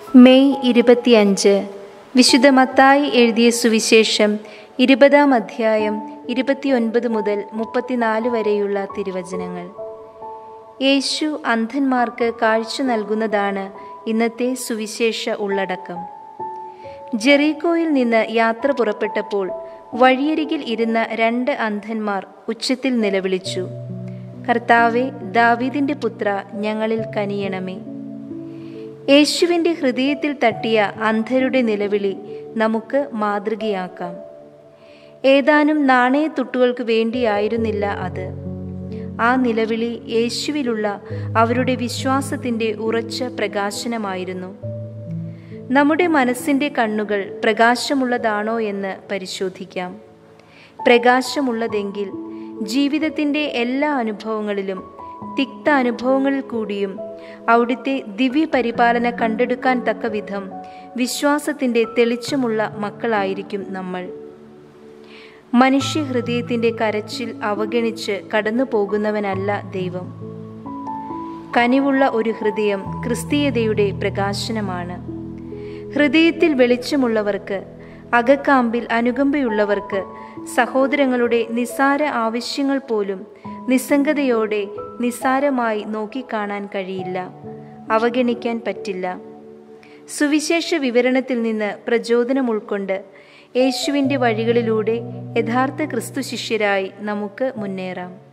May ഇരുപത്തിയഞ്ച് വിശുദ്ധ മത്തായി എഴുതിയ സുവിശേഷം ഇരുപതാം അധ്യായം ഇരുപത്തിയൊൻപത് മുതൽ മുപ്പത്തിനാല് വരെയുള്ള തിരുവചനങ്ങൾ യേശു അന്ധന്മാർക്ക് കാഴ്ച നൽകുന്നതാണ് ഇന്നത്തെ സുവിശേഷ ഉള്ളടക്കം ജെറീക്കോയിൽ നിന്ന് യാത്ര പുറപ്പെട്ടപ്പോൾ വഴിയരികിൽ ഇരുന്ന രണ്ട് അന്ധന്മാർ ഉച്ചത്തിൽ നിലവിളിച്ചു കർത്താവെ ദാവീദിന്റെ പുത്ര ഞങ്ങളിൽ കനിയണമേ യേശുവിൻ്റെ ഹൃദയത്തിൽ തട്ടിയ അന്ധരുടെ നിലവിളി നമുക്ക് മാതൃകയാക്കാം ഏതാനും നാണയത്തുട്ടുകൾക്ക് വേണ്ടിയായിരുന്നില്ല അത് ആ നിലവിളി യേശുവിലുള്ള അവരുടെ വിശ്വാസത്തിൻ്റെ ഉറച്ച പ്രകാശനമായിരുന്നു നമ്മുടെ മനസ്സിൻ്റെ കണ്ണുകൾ പ്രകാശമുള്ളതാണോ എന്ന് പരിശോധിക്കാം പ്രകാശമുള്ളതെങ്കിൽ ജീവിതത്തിൻ്റെ എല്ലാ അനുഭവങ്ങളിലും തിക്ത അനുഭവങ്ങളിൽ കൂടിയും അവിടുത്തെ ദിവ്യ പരിപാലന കണ്ടെടുക്കാൻ തക്ക വിധം വിശ്വാസത്തിൻ്റെ തെളിച്ചമുള്ള മക്കളായിരിക്കും നമ്മൾ മനുഷ്യഹൃദയത്തിൻ്റെ കരച്ചിൽ അവഗണിച്ച് കടന്നു പോകുന്നവനല്ല ദൈവം കനിവുള്ള ഒരു ഹൃദയം ക്രിസ്തീയതയുടെ പ്രകാശനമാണ് ഹൃദയത്തിൽ വെളിച്ചമുള്ളവർക്ക് അകക്കാമ്പിൽ അനുകമ്പയുള്ളവർക്ക് സഹോദരങ്ങളുടെ നിസ്സാര ആവശ്യങ്ങൾ പോലും നിസ്സംഗതയോടെ നിസ്സാരമായി നോക്കിക്കാണാൻ കഴിയില്ല അവഗണിക്കാൻ പറ്റില്ല സുവിശേഷ വിവരണത്തിൽ നിന്ന് പ്രചോദനം ഉൾക്കൊണ്ട് യേശുവിൻ്റെ വഴികളിലൂടെ യഥാർത്ഥ ക്രിസ്തു ശിഷ്യരായി നമുക്ക് മുന്നേറാം